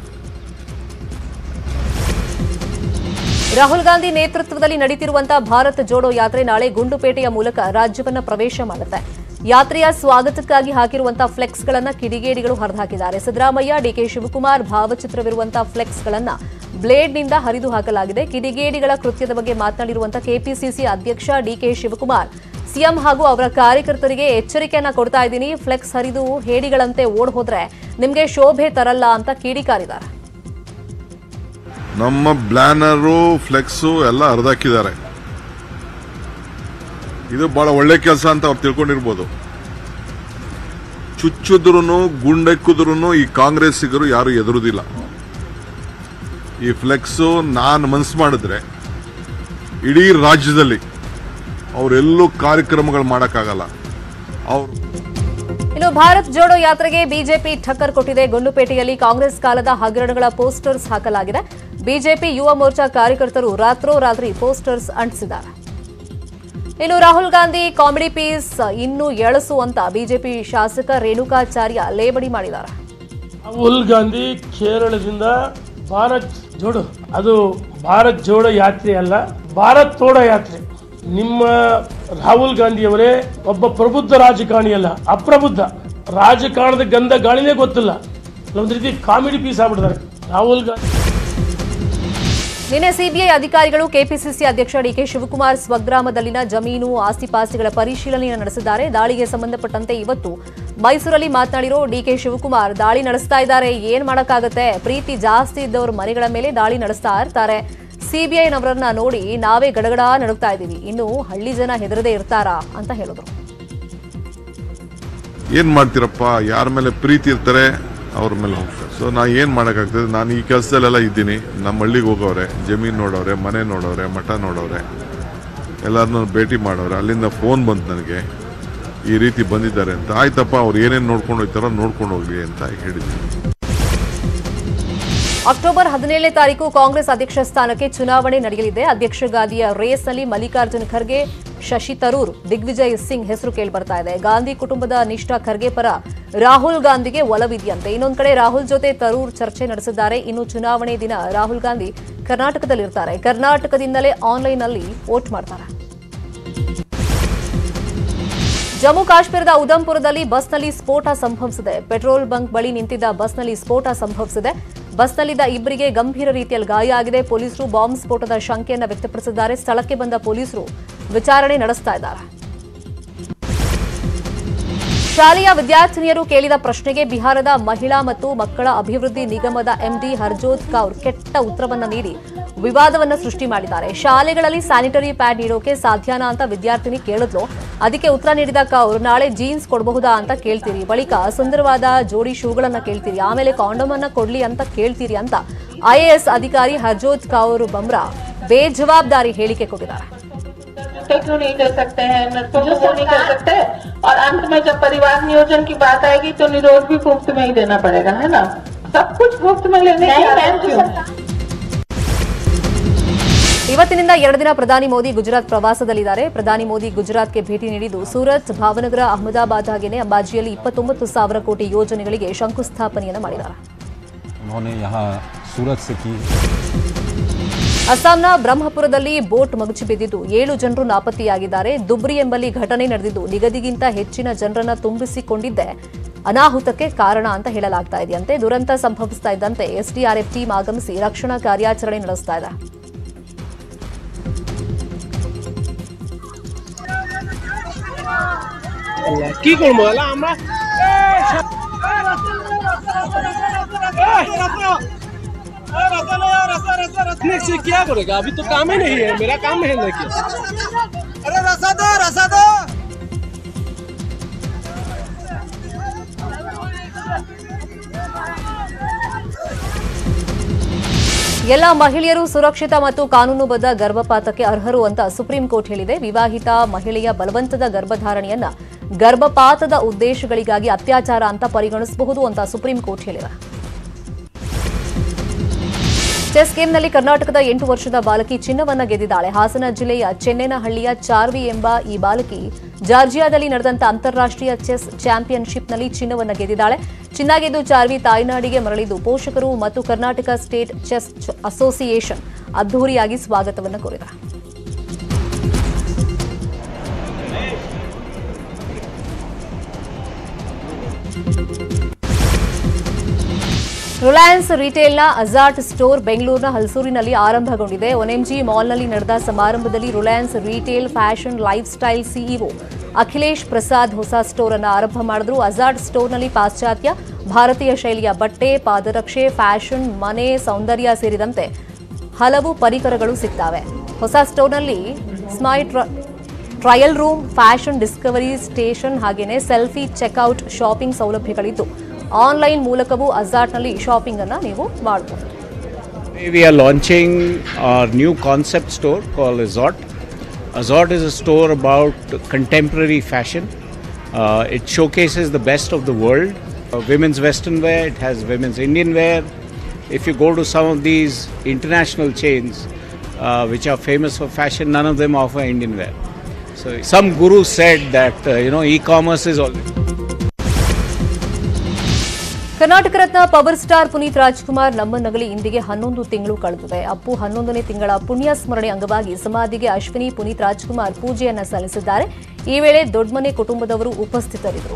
ರಾಹುಲ್ ಗಾಂಧಿ ನೇತೃತ್ವದಲ್ಲಿ ನಡೀತಿರುವಂತಹ ಭಾರತ್ ಜೋಡೋ ಯಾತ್ರೆ ನಾಳೆ ಗುಂಡುಪೇಟೆಯ ಮೂಲಕ ರಾಜ್ಯವನ್ನ ಪ್ರವೇಶ ಮಾಡುತ್ತೆ ಯಾತ್ರೆಯ ಸ್ವಾಗತಕ್ಕಾಗಿ ಹಾಕಿರುವಂತಹ ಫ್ಲೆಕ್ಸ್ಗಳನ್ನ ಕಿಡಿಗೇಡಿಗಳು ಹರಿದುಹಾಕಿದ್ದಾರೆ ಸಿದ್ದರಾಮಯ್ಯ ಡಿಕೆ ಶಿವಕುಮಾರ್ ಭಾವಚಿತ್ರವಿರುವಂತಹ ಫ್ಲೆಕ್ಸ್ಗಳನ್ನ ಬ್ಲೇಡ್ನಿಂದ ಹರಿದು ಹಾಕಲಾಗಿದೆ ಕಿಡಿಗೇಡಿಗಳ ಕೃತ್ಯದ ಬಗ್ಗೆ ಮಾತನಾಡಿರುವಂತಹ ಕೆಪಿಸಿಸಿ ಅಧ್ಯಕ್ಷ ಡಿಕೆ ಶಿವಕುಮಾರ್ ಸಿಎಂ ಹಾಗೂ ಅವರ ಕಾರ್ಯಕರ್ತರಿಗೆ ಎಚ್ಚರಿಕೆಯನ್ನ ಕೊಡ್ತಾ ಇದ್ದೀನಿ ಫ್ಲೆಕ್ಸ್ ಹರಿದು ಹೇಡಿಗಳಂತೆ ಓಡ್ ಹೋದ್ರೆ ನಿಮ್ಗೆ ಶೋಭೆ ತರಲ್ಲ ಅಂತ ಕಿಡಿಕಾರಿದ್ದಾರೆ ನಮ್ಮ ಬ್ಲಾನರು ಫ್ಲೆಕ್ಸು ಎಲ್ಲ ಹರಿದಾಕಿದ್ದಾರೆ ಇದು ಬಹಳ ಒಳ್ಳೆ ಕೆಲಸ ಅಂತ ಅವ್ರು ತಿಳ್ಕೊಂಡಿರ್ಬೋದು ಚುಚ್ಚಿದ್ರು ಗುಂಡೆಕ್ಕಿದ್ರು ಈ ಕಾಂಗ್ರೆಸ್ಸಿಗರು ಯಾರು ಎದುರುದಿಲ್ಲ ಈ ಫ್ಲೆಕ್ಸು ನಾನು ಮನ್ಸು ಮಾಡಿದ್ರೆ ಇಡೀ ರಾಜ್ಯದಲ್ಲಿ ಅವರೆಲ್ಲೂ ಕಾರ್ಯಕ್ರಮಗಳು ಮಾಡೋಕ್ಕಾಗಲ್ಲ ಅವರು ಇನ್ನು ಭಾರತ್ ಜೋಡೋ ಯಾತ್ರೆಗೆ ಬಿಜೆಪಿ ಠಕ್ಕರ್ ಕೊಟ್ಟಿದೆ ಗುಂಡ್ಲುಪೇಟೆಯಲ್ಲಿ ಕಾಂಗ್ರೆಸ್ ಕಾಲದ ಹಗರಣಗಳ ಪೋಸ್ಟರ್ಸ್ ಹಾಕಲಾಗಿದೆ ಬಿಜೆಪಿ ಯುವ ಮೋರ್ಚಾ ಕಾರ್ಯಕರ್ತರು ರಾತ್ರೋರಾತ್ರಿ ಪೋಸ್ಟರ್ಸ್ ಅಂಟಿಸಿದ್ದಾರೆ ಇನ್ನು ರಾಹುಲ್ ಗಾಂಧಿ ಕಾಮಿಡಿ ಪೀಸ್ ಇನ್ನೂ ಎಳಸು ಅಂತ ಬಿಜೆಪಿ ಶಾಸಕ ರೇಣುಕಾಚಾರ್ಯ ಲೇಬಡಿ ಮಾಡಿದ್ದಾರೆ ರಾಹುಲ್ ಗಾಂಧಿ ಕೇರಳದಿಂದ ಭಾರತ್ ಜೋಡೋ ಅದು ಭಾರತ್ ಜೋಡೋ ಯಾತ್ರೆ ಅಲ್ಲ ಭಾರತ್ ತೋಡೋ ಯಾತ್ರೆ ನಿಮ್ಮ ರಾಹುಲ್ ಗಾಂಧಿಯವರೇ ಒಬ್ಬ ಪ್ರಬುದ್ಧ ರಾಜಕಾರಣಿ ಅಲ್ಲ ಅಪ್ರಬುದ್ಧ ರಾಜಕಾರಣದ ಗಂಧ ಗಾಳಿನೇ ಗೊತ್ತಿಲ್ಲ ಒಂದು ರೀತಿ ಕಾಮಿಡಿ ಪೀಸ್ ಆಗ್ಬಿಡ್ತಾರೆ ರಾಹುಲ್ ಗಾಂಧಿ ನಿನ್ನೆ ಸಿಬಿಐ ಅಧಿಕಾರಿಗಳು ಕೆಪಿಸಿಸಿ ಅಧ್ಯಕ್ಷ ಡಿಕೆ ಶಿವಕುಮಾರ್ ಸ್ವಗ್ರಾಮದಲ್ಲಿನ ಜಮೀನು ಆಸ್ತಿಪಾಸ್ತಿಗಳ ಪರಿಶೀಲನೆಯನ್ನು ನಡೆಸಿದ್ದಾರೆ ದಾಳಿಗೆ ಸಂಬಂಧಪಟ್ಟಂತೆ ಇವತ್ತು ಮೈಸೂರಲ್ಲಿ ಮಾತನಾಡಿರೋ ಡಿಕೆ ಶಿವಕುಮಾರ್ ದಾಳಿ ನಡೆಸ್ತಾ ಇದ್ದಾರೆ ಏನ್ ಮಾಡಕ್ಕಾಗತ್ತೆ ಪ್ರೀತಿ ಜಾಸ್ತಿ ಇದ್ದವ್ರ ಮನೆಗಳ ಮೇಲೆ ದಾಳಿ ನಡೆಸ್ತಾ ಇರ್ತಾರೆ ಸಿಬಿಐನವರನ್ನ ನೋಡಿ ನಾವೇ ಗಡಗಡ ನಡುಗ್ತಾ ಇದ್ದೀವಿ ಇನ್ನು ಹಳ್ಳಿ ಜನ ಹೆದರದೇ ಇರ್ತಾರಾ ಅಂತ ಹೇಳಿದ್ರು ಏನು ಮಾಡ್ತೀರಪ್ಪ ಯಾರ ಮೇಲೆ ಪ್ರೀತಿ ಇರ್ತಾರೆ ಅವ್ರ ಮೇಲೆ ಹೋಗ್ತಾರೆ ಸೊ ನಾ ಏನು ಮಾಡೋಕ್ಕಾಗ್ತದೆ ನಾನು ಈ ಕೆಲಸದಲ್ಲೆಲ್ಲ ಇದ್ದೀನಿ ನಮ್ಮ ಹಳ್ಳಿಗೆ ಹೋಗೋರೆ ಜಮೀನು ನೋಡೋರೆ ಮನೆ ನೋಡೋರೆ ಮಠ ನೋಡೋರೆ ಎಲ್ಲರನ್ನೂ ಭೇಟಿ ಮಾಡೋರೆ ಅಲ್ಲಿಂದ ಫೋನ್ ಬಂತು ನನಗೆ ಈ ರೀತಿ ಬಂದಿದ್ದಾರೆ ಅಂತ ಆಯ್ತಪ್ಪ ಅವ್ರು ಏನೇನು ನೋಡ್ಕೊಂಡು ಹೋಗ್ತಾರೋ ನೋಡ್ಕೊಂಡು ಹೋಗ್ಲಿ ಅಂತ ಹೇಳಿದ್ದೀನಿ ಅಕ್ಟೋಬರ್ ಹದಿನೇಳನೇ ತಾರೀಕು ಕಾಂಗ್ರೆಸ್ ಅಧ್ಯಕ್ಷ ಸ್ಥಾನಕ್ಕೆ ಚುನಾವಣೆ ನಡೆಯಲಿದೆ ಅಧ್ಯಕ್ಷ ಗಾದಿಯ ರೇಸ್ನಲ್ಲಿ ಮಲ್ಲಿಕಾರ್ಜುನ್ ಖರ್ಗೆ ಶಶಿ ತರೂರ್ ದಿಗ್ವಿಜಯ್ ಸಿಂಗ್ ಹೆಸರು ಕೇಳಿಬರ್ತಾ ಇದೆ ಗಾಂಧಿ ಕುಟುಂಬದ ನಿಷ್ಠಾ ಖರ್ಗೆ ಪರ ರಾಹುಲ್ ಗಾಂಧಿಗೆ ಒಲವಿದೆಯಂತೆ ಇನ್ನೊಂದು ಕಡೆ ರಾಹುಲ್ ಜೊತೆ ತರೂರ್ ಚರ್ಚೆ ನಡೆಸಿದ್ದಾರೆ ಇನ್ನು ಚುನಾವಣೆ ದಿನ ರಾಹುಲ್ ಗಾಂಧಿ ಕರ್ನಾಟಕದಲ್ಲಿರ್ತಾರೆ ಕರ್ನಾಟಕದಿಂದಲೇ ಆನ್ಲೈನ್ನಲ್ಲಿ ವೋಟ್ ಮಾಡ್ತಾರೆ ಜಮ್ಮು ಕಾಶ್ಮೀರದ ಉದಂಪುರದಲ್ಲಿ ಬಸ್ನಲ್ಲಿ ಸ್ಫೋಟ ಸಂಭವಿಸಿದೆ ಪೆಟ್ರೋಲ್ ಬಂಕ್ ಬಳಿ ನಿಂತಿದ್ದ ಬಸ್ನಲ್ಲಿ ಸ್ಫೋಟ ಸಂಭವಿಸಿದೆ ಬಸ್ನಲ್ಲಿದ್ದ ಇಬ್ಬರಿಗೆ ಗಂಭೀರ ರೀತಿಯಲ್ಲಿ ಗಾಯ ಆಗಿದೆ ಪೊಲೀಸರು ಬಾಂಬ್ ಸ್ಫೋಟದ ಶಂಕೆಯನ್ನು ವ್ಯಕ್ತಪಡಿಸಿದ್ದಾರೆ ಸ್ಥಳಕ್ಕೆ ಬಂದ ಪೊಲೀಸರು ವಿಚಾರಣೆ ನಡೆಸ್ತಾ ಇದ್ದಾರೆ ಶಾಲೆಯ ವಿದ್ಯಾರ್ಥಿನಿಯರು ಕೇಳಿದ ಪ್ರಶ್ನೆಗೆ ಬಿಹಾರದ ಮಹಿಳಾ ಮತ್ತು ಮಕ್ಕಳ ಅಭಿವೃದ್ಧಿ ನಿಗಮದ ಎಂಡಿ ಹರ್ಜೋತ್ ಕೌರ್ ಕೆಟ್ಟ ಉತ್ತರವನ್ನ ನೀಡಿ ವಿವಾದವನ್ನ ಸೃಷ್ಟಿ ಮಾಡಿದ್ದಾರೆ ಶಾಲೆಗಳಲ್ಲಿ ಸ್ಯಾನಿಟರಿ ಪ್ಯಾಡ್ ನೀಡೋಕೆ ಸಾಧ್ಯನಾ ಅಂತ ವಿದ್ಯಾರ್ಥಿನಿ ಕೇಳಿದ್ಲು ಅದಕ್ಕೆ ಉತ್ತರ ನೀಡಿದ ಕೌರ್ ನಾಳೆ ಜೀನ್ಸ್ ಕೊಡಬಹುದಾ ಅಂತ ಕೇಳ್ತೀರಿ ಬಳಿಕ ಸುಂದರವಾದ ಜೋಡಿ ಶೂಗಳನ್ನ ಕೇಳ್ತೀರಿ ಆಮೇಲೆ ಕಾಂಡೋಮ್ ಅನ್ನ ಕೊಡ್ಲಿ ಅಂತ ಕೇಳ್ತೀರಿ ಅಂತ ಐಎಎಸ್ ಅಧಿಕಾರಿ ಹರ್ಜೋತ್ ಕೌರ್ ಬಮ್ರಾ ಬೇಜವಾಬ್ದಾರಿ ಹೇಳಿಕೆ ಕೊಟ್ಟಿದ್ದಾರೆ क्यों नहीं कर सकते हैं नर्सों को वो नहीं कर सकते और अंत में जब परिवार नियोजन की बात आएगी तो निरोध भी मुफ्त में ही देना पड़ेगा है ना सब कुछ मुफ्त में लेने की आराम क्यों ಇವತ್ತಿನಿಂದ ಎರಡು ದಿನ ಪ್ರಧಾನಿ ಮೋದಿ ಗುಜರಾತ್ ಪ್ರವಾಸದಲ್ಲಿದ್ದಾರೆ ಪ್ರಧಾನಿ ಮೋದಿ ಗುಜರಾತ್ಗೆ ಭೇಟಿ ನೀಡಿದ್ದು ಸೂರತ್ ಭಾವನಗರ ಅಹಮದಾಬಾದ್ ಹಾಗೆಯೇ ಅಂಬಾಜಿಯಲ್ಲಿ ಇಪ್ಪತ್ತೊಂಬತ್ತು ಸಾವಿರ ಕೋಟಿ ಯೋಜನೆಗಳಿಗೆ ಶಂಕುಸ್ಥಾಪನೆಯನ್ನು ಮಾಡಿದ್ದಾರೆ उन्होंने यहाँ सूरत से की ಅಸ್ಸಾಂನ ಬ್ರಹ್ಮಪುರದಲ್ಲಿ ಬೋಟ್ ಮಗುಚಿ ಬಿದ್ದಿದ್ದು ಏಳು ಜನರು ನಾಪತ್ತೆಯಾಗಿದ್ದಾರೆ ದುಬ್ರಿ ಎಂಬಲ್ಲಿ ಘಟನೆ ನಡೆದಿದ್ದು ನಿಗದಿಗಿಂತ ಹೆಚ್ಚಿನ ಜನರನ್ನ ತುಂಬಿಸಿಕೊಂಡಿದ್ದೆ ಅನಾಹುತಕ್ಕೆ ಕಾರಣ ಅಂತ ಹೇಳಲಾಗ್ತಾ ಇದೆಯಂತೆ ದುರಂತ ಸಂಭವಿಸ್ತಾ ಇದ್ದಂತೆ ಎಸ್ಡಿಆರ್ಎಫ್ ಟೀಮ್ ಆಗಮಿಸಿ ರಕ್ಷಣಾ ಕಾರ್ಯಾಚರಣೆ ನಡೆಸ್ತಾ ಇದೆ কি করবো এলা আমরা से क्या करेगा अभी तो काम ही नहीं है मेरा काम है लेकिन अरे रसा दो रसा दो ಎಲ್ಲ ಮಹಿಳೆಯರು ಸುರಕ್ಷಿತ ಮತ್ತು ಕಾನೂನುಬದ್ಧ ಗರ್ಭಪಾತಕ್ಕೆ ಅರ್ಹರು ಅಂತ ಸುಪ್ರೀಂ ಕೋರ್ಟ್ ಹೇಳಿದೆ ವಿವಾಹಿತ ಮಹಿಳೆಯ ಬಲವಂತದ ಗರ್ಭಧಾರಣೆಯನ್ನ ಗರ್ಭಪಾತದ ಉದ್ದೇಶಗಳಿಗಾಗಿ ಅತ್ಯಾಚಾರ ಅಂತ ಪರಿಗಣಿಸಬಹುದು ಅಂತ ಸುಪ್ರೀಂ ಕೋರ್ಟ್ ಹೇಳಿದೆ ಚೆಸ್ ಗೇಮ್ನಲ್ಲಿ ಕರ್ನಾಟಕದ ಎಂಟು ವರ್ಷದ ಬಾಲಕಿ ಚಿನ್ನವನ್ನ ಗೆದ್ದಿದ್ದಾಳೆ ಹಾಸನ ಜಿಲ್ಲೆಯ ಚೆನ್ನೇನಹಳ್ಳಿಯ ಚಾರ್ವಿ ಎಂಬ ಈ ಬಾಲಕಿ ಜಾರ್ಜಿಯಾದಲ್ಲಿ ನಡೆದಂತ ಅಂತಾರಾಷ್ಟ್ರೀಯ ಚೆಸ್ ಚಾಂಪಿಯನ್ಶಿಪ್ನಲ್ಲಿ ಚಿನ್ನವನ್ನ ಗೆದ್ದಿದ್ದಾಳೆ ಚಿನ್ನ ಗೆದ್ದು ಚಾರ್ವಿ ತಾಯ್ನಾಡಿಗೆ ಮರಳಿದ್ದು ಪೋಷಕರು ಮತ್ತು ಕರ್ನಾಟಕ ಸ್ಟೇಟ್ ಚೆಸ್ ಅಸೋಸಿಯೇಷನ್ ಅದ್ದೂರಿಯಾಗಿ ಸ್ವಾಗತವನ್ನು ಕೋರಿದೆ ರಿಲಯನ್ಸ್ ರಿಟೇಲ್ನ ಅಜಾರ್ಟ್ ಸ್ಟೋರ್ ಬೆಂಗಳೂರಿನ ಹಲಸೂರಿನಲ್ಲಿ ಆರಂಭಗೊಂಡಿದೆ ಒನೆಂಜಿ ಮಾಲ್ನಲ್ಲಿ ನಡೆದ ಸಮಾರಂಭದಲ್ಲಿ Reliance retail fashion lifestyle CEO Akhilesh Prasad ಹೊಸ ಸ್ಟೋರ್ ಅನ್ನು ಆರಂಭ ಮಾಡಿದ್ರು ಅಜಾರ್ಟ್ ಸ್ಟೋರ್ನಲ್ಲಿ ಪಾಶ್ಚಾತ್ಯ ಭಾರತೀಯ ಶೈಲಿಯ ಬಟ್ಟೆ ಪಾದರಕ್ಷೆ ಫ್ಯಾಷನ್ ಮನೆ ಸೌಂದರ್ಯ ಸೇರಿದಂತೆ ಹಲವು ಪರಿಕರಗಳು ಸಿಗ್ತವೆ ಹೊಸ ಸ್ಟೋರ್ನಲ್ಲಿ ಸ್ಮೈ trial room fashion discovery station ಹಾಗೆಯೇ ಸೆಲ್ಫಿ ಚೆಕ್ಔಟ್ ಶಾಪಿಂಗ್ ಸೌಲಭ್ಯಗಳಿದ್ದು ಆನ್ಲೈನ್ ಮೂಲಕವೂ ಅಜಾರ್ಟ್ನಲ್ಲಿ ಶಾಪಿಂಗ್ ಅನ್ನ ನೀವು ಮಾಡಬಹುದು We are launching our new concept store called Azort. Azort is a store about contemporary fashion. Uh, it showcases the best of the world. Uh, women's western wear, it has women's Indian wear. If you go to some of these international chains uh, which are famous for fashion, none of them offer Indian wear. So some guru said that uh, you know e-commerce is always Karnataka Ratna power star Puneeth Rajkumar ನಮ್ಮ ನಗಲಿ ಇಂದಿಗೆ ಹನ್ನೊಂದು ತಿಂಗಳು ಕಳೆದಿದೆ ಅಪ್ಪು ಹನ್ನೊಂದನೇ ತಿಂಗಳ ಪುಣ್ಯ ಸ್ಮರಣೆ ಅಂಗವಾಗಿ ಸಮಾಧಿಗೆ ಅಶ್ವಿನಿ ಪುನೀತ್ ರಾಜ್ಕುಮಾರ್ ಪೂಜೆಯನ್ನ ಸಲ್ಲಿಸಿದ್ದಾರೆ ಈ ವೇಳೆ ದೊಡ್ಡಮನೆ ಕುಟುಂಬದವರು ಉಪಸ್ಥಿತರಿದ್ದರು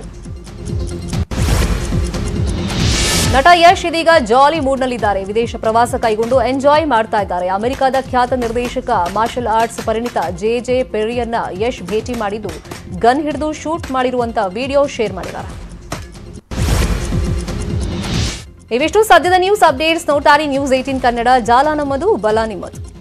ನಟ ಯಶ್ ಇದೀಗ ಜಾಲಿ ಮೂಡ್ನಲ್ಲಿದ್ದಾರೆ ವಿದೇಶ ಪ್ರವಾಸ ಕೈಗೊಂಡು ಎಂಜಾಯ್ ಮಾಡ್ತಾ ಇದ್ದಾರೆ ಅಮೆರಿಕದ ಖ್ಯಾತ ನಿರ್ದೇಶಕ ಮಾರ್ಷಲ್ ಆರ್ಟ್ಸ್ ಪರಿಣಿತ ಜೆ ಜೆ ಪೆರಿಯನ್ನ ಯಶ್ ಭೇಟಿ ಮಾಡಿದ್ದು ಗನ್ ಹಿಡಿದು ಶೂಟ್ ಮಾಡಿರುವಂತ ವಿಡಿಯೋ ಶೇರ್ ಮಾಡಿದ್ದಾರೆ ಇವಿಷ್ಟು ಸದ್ಯದ ನ್ಯೂಸ್ ಅಪ್ಡೇಟ್ಸ್ ನೋಡ್ತಾರೆ ನ್ಯೂಸ್ ಏಟೀನ್ ಕನ್ನಡ ಜಾಲ ನಮ್ಮದು ಬಲ ನಿಮ್ಮದು